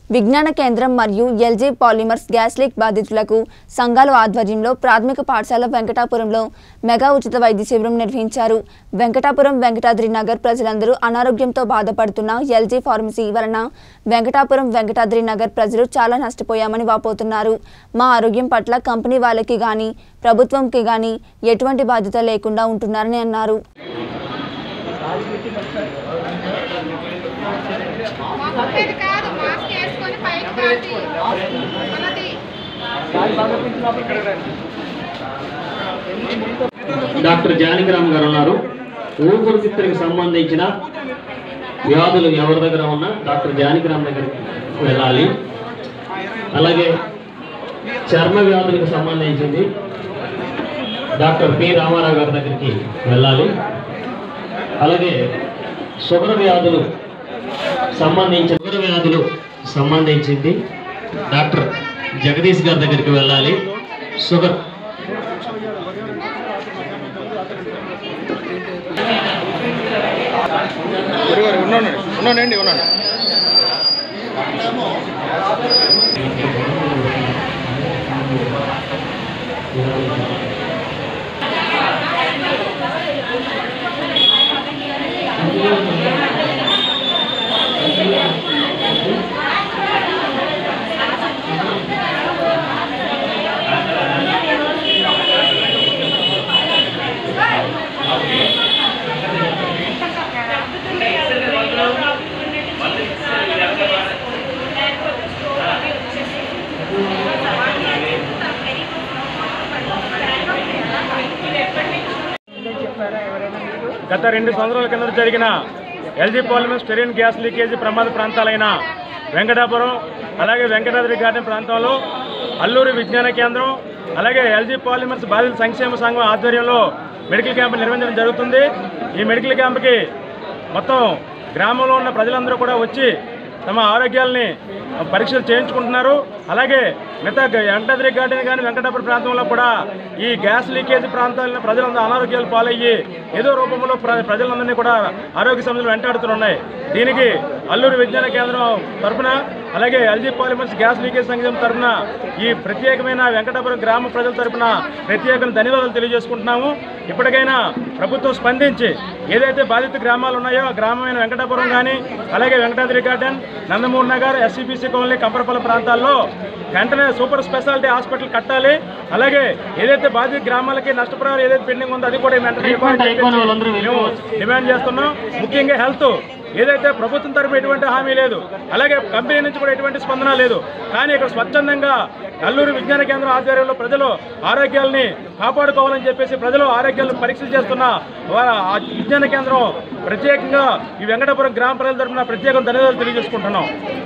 విజ్ఞాన కేంద్రం మరియు ఎల్జీ పాలిమర్స్ గ్యాస్ లీక్ బాధితులకు సంఘాల ఆధ్వర్యంలో ప్రాథమిక పాఠశాల వెంకటాపురంలో మెగా ఉచిత వైద్య శిబిరం నిర్వహించారు వెంకటాపురం వెంకటాద్రి నగర్ ప్రజలందరూ అనారోగ్యంతో బాధపడుతున్న ఎల్జీ ఫార్మసీ వలన వెంకటాపురం వెంకటాద్రి నగర్ ప్రజలు చాలా నష్టపోయామని వాపోతున్నారు మా ఆరోగ్యం పట్ల కంపెనీ వాళ్ళకి గాని ప్రభుత్వంకి గాని ఎటువంటి బాధ్యత లేకుండా ఉంటున్నారని అన్నారు ఇది కాదు మాస్క్ వేసుకొని పైకి రాండి మనది డాక్టర్ జానకిరామ్ గారు ఉన్నారు ఊపిరితిత్తులకు సంబంధించిన వ్యాధులు ఎవరి దగ్గర ఉన్నా డాక్టర్ జానకిరామ్ దగ్గరికి వెళ్ళాలి అలాగే చర్మ వ్యాధులకు సంబంధించింది డాక్టర్ పి రామారావు గారి దగ్గరికి వెళ్ళాలి అలాగే షుగర్ వ్యాధులు సంబంధించిన షుగర్ వ్యాధులు సంబంధించింది డాక్టర్ జగదీష్ గారి దగ్గరికి వెళ్ళాలి షుగర్ గురుగారు ఉన్నాను ఉన్నానండి ఉన్నాను గత రెండు సంవత్సరాల కింద జరిగిన LG polymer styrene gas leakage ప్రమాద ప్రాంతాలైన వెంకటాపురం అలాగే వెంకటాద్రి గార్డెన్ ప్రాంతంలో అల్లూరి విజ్ఞాన కేంద్రం అలాగే ఎల్జీ పాలిమర్స్ బాధిత సంక్షేమ సంఘం ఆధ్వర్యంలో మెడికల్ క్యాంప్ నిర్వహించడం జరుగుతుంది ఈ మెడికల్ క్యాంప్కి మొత్తం గ్రామంలో ఉన్న ప్రజలందరూ కూడా వచ్చి తమ ఆరోగ్యాలని పరీక్షలు చేయించుకుంటున్నారు అలాగే మిగతా గ- వెంకటాద్రి గార్డెన్ కానీ వెంకటాపురం ప్రాంతంలో కూడా ఈ గ్యాస్ లీకేజ్ ప్రాంతాలను ప్రజలందరూ అనారోగ్యాలు పాలయ్యి ఏదో రూపంలో ప్ర- ప్రజలందరినీ కూడా ఆరోగ్య సమస్యలు వెంటాడుతున్నాయి దీనికి అల్లూరి విజ్ఞాన కేంద్రం తరపున అలాగే ఎల్జీ పాలిమర్స్ గ్యాస్ లీకేజ్ సంఘం తరపున ఈ ప్రత్యేకమైన వెంకటాపురం గ్రామ ప్రజల తరపున ప్రత్యేక ధన్యవాదాలు తెలియజేసుకుంటున్నాము ఇప్పటికైనా ప్రభుత్వం స్పందించి ఏదైతే బాధిత గ్రామాలు ఉన్నాయో ఆ గ్రామమైన వెంకటాపురం కానీ అలాగే Venkatadri garden Nandamuri Nagar SC BC colony Kamparapalli ప్రాంతాల్లో వెంటనే సూపర్ స్పెషాలిటీ హాస్పిటల్ కట్టాలి అలాగే ఏదైతే బాధిత గ్రామాలకి నష్టపరిహారం ఏదైతే పెండింగ్ ఉందో అది కూడా వెంటనే ఇవ్వాలని చెప్పేసి మేము డిమాండ్ చేస్తున్నాం ముఖ్యంగా హెల్త్ ఏదైతే ప్రభుత్వం తరపు ఎటువంటి హామీ లేదు అలాగే కంపెనీ నుంచి కూడా ఎటువంటి స్పందన లేదు కానీ ఇక్కడ స్వచ్ఛందంగా అల్లూరు విజ్ఞాన కేంద్రం ఆధ్వర్యంలో ప్రజలు ఆరోగ్యాల్ని కాపాడుకోవాలని చెప్పేసి ప్రజలు ఆరోగ్యాలను పరీక్షలు చేస్తున్న వా- ఆ విజ్ఞాన కేంద్రం ప్రత్యేకంగా ఈ వెంకటపురం గ్రామ ప్రజల తరపున ప్రత్యేక ధన్యవాదాలు తెలియజేసుకుంటున్నాం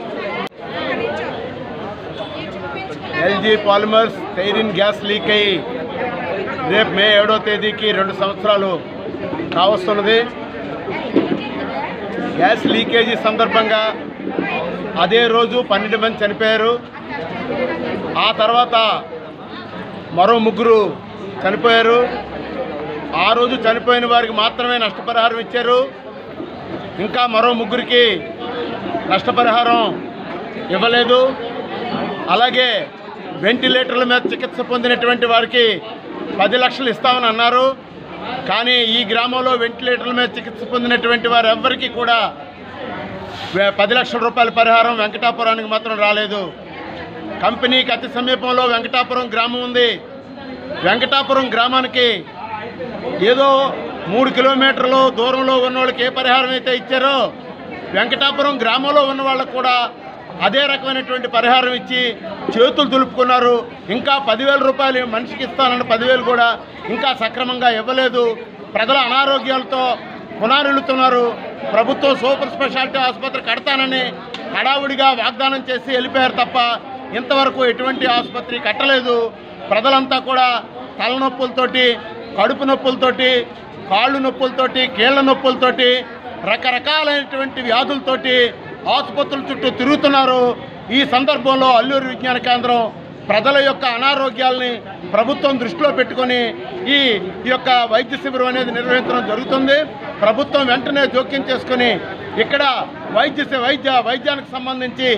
LG polymers styrene gas leak అయ్యి రేపు మే ఏడో తేదీకి రెండు సంవత్సరాలు కావస్తున్నది గ్యాస్ లీకేజీ సందర్భంగా అదే రోజు పన్నెండు మంది చనిపోయారు ఆ తర్వాత మరో ముగ్గురు చనిపోయారు ఆ రోజు చనిపోయిన వారికి మాత్రమే నష్టపరిహారం ఇచ్చారు ఇంకా మరో ముగ్గురికి నష్టపరిహారం ఇవ్వలేదు అలాగే వెంటిలేటర్ల మీద చికిత్స పొందినటువంటి వారికి పది లక్షలు ఇస్తామని అన్నారు కానీ ఈ గ్రామంలో వెంటిలేటర్ల మీద చికిత్స పొందినటువంటి వారు ఎవ్వరికీ కూడా వే- పది లక్షల రూపాయల పరిహారం వెంకటాపురానికి మాత్రం రాలేదు కంపెనీకి అతి సమీపంలో వెంకటాపురం గ్రామం ఉంది వెంకటాపురం గ్రామానికి ఏదో మూడు కిలోమీటర్లు దూరంలో ఉన్న వాళ్ళకి ఏ పరిహారం అయితే ఇచ్చారో వెంకటాపురం గ్రామంలో ఉన్న వాళ్ళకు కూడా అదే రకమైనటువంటి పరిహారం ఇచ్చి చేతులు దులుపుకున్నారు ఇంకా పదివేల రూపాయలు మనిషికి ఇస్తానన్న పదివేలు కూడా ఇంకా సక్రమంగా ఇవ్వలేదు ప్రజల అనారోగ్యాలతో పునారిల్లుతున్నారు ప్రభుత్వం సూపర్ స్పెషాలిటీ ఆసుపత్రి కడతానని హడావుడిగా వాగ్దానం చేసి వెళ్ళిపోయారు తప్ప ఇంతవరకు ఎటువంటి ఆసుపత్రి కట్టలేదు ప్రజలంతా కూడా తలనొప్పులతోటి కడుపు నొప్పులతోటి కాళ్ళు నొప్పులతోటి కీళ్ళ నొప్పులతోటి రకరకాలైనటువంటి వ్యాధులతోటి ఆసుపత్రుల చుట్టూ తిరుగుతున్నారు ఈ సందర్భంలో అల్లూరు విజ్ఞాన కేంద్రం ప్రజల యొక్క అనారోగ్యాల్ని ప్రభుత్వం దృష్టిలో పెట్టుకొని ఈ ఈ యొక్క వైద్య శిబిరం అనేది నిర్వహించడం జరుగుతుంది ప్రభుత్వం వెంటనే జోక్యం చేసుకొని ఇక్కడ వైద్య సే- వైద్య వైద్యానికి సంబంధించి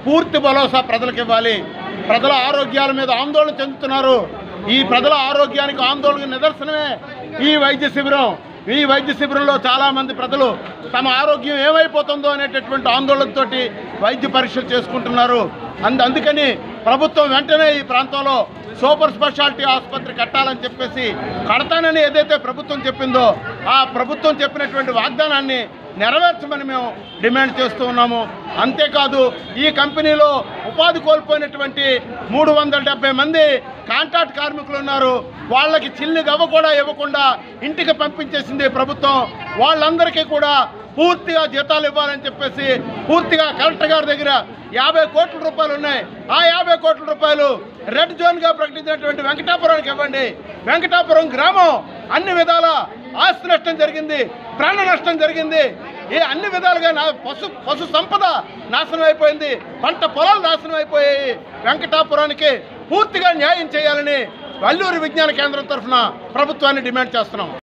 పూర్తి భరోసా ప్రజలకు ఇవ్వాలి ప్రజల ఆరోగ్యాల మీద ఆందోళన చెందుతున్నారు ఈ ప్రజల ఆరోగ్యానికి ఆందోళన నిదర్శనమే ఈ వైద్య శిబిరం ఈ వైద్య శిబిరంలో చాలామంది ప్రజలు తమ ఆరోగ్యం ఏమైపోతుందో అనేటటువంటి ఆందోళనతోటి వైద్య పరీక్షలు చేసుకుంటున్నారు అందు అందుకని ప్రభుత్వం వెంటనే ఈ ప్రాంతంలో సూపర్ స్పెషాలిటీ ఆసుపత్రి కట్టాలని చెప్పేసి కడతానని ఏదైతే ప్రభుత్వం చెప్పిందో ఆ ప్రభుత్వం చెప్పినటువంటి వాగ్దానాన్ని నెరవేర్చమని మేము డిమాండ్ చేస్తూ ఉన్నాము అంతేకాదు ఈ కంపెనీలో ఉపాధి కోల్పోయినటువంటి మూడు వందల డెబ్బై మంది కాంట్రాక్ట్ కార్మికులు ఉన్నారు వాళ్ళకి చిల్లి గవ్వ కూడా ఇవ్వకుండా ఇంటికి పంపించేసింది ప్రభుత్వం వాళ్ళందరికీ కూడా పూర్తిగా జీతాలు ఇవ్వాలని చెప్పేసి పూర్తిగా కలెక్టర్ గారి దగ్గర యాభై కోట్ల రూపాయలు ఉన్నాయి ఆ యాభై కోట్ల రూపాయలు రెడ్ జోన్గా ప్రకటించినటువంటి వెంకటాపురానికి ఇవ్వండి వెంకటాపురం గ్రామం అన్ని విధాల ఆస్తి నష్టం జరిగింది ప్రాణ నష్టం జరిగింది ఏ అన్ని విధాలుగా నా పశు పశు సంపద నాశనం అయిపోయింది పంట పొలాలు నాశనం అయిపోయాయి వెంకటాపురానికి పూర్తిగా న్యాయం చేయాలని వల్లూరు విజ్ఞాన కేంద్రం తరఫున ప్రభుత్వాన్ని డిమాండ్ చేస్తున్నాం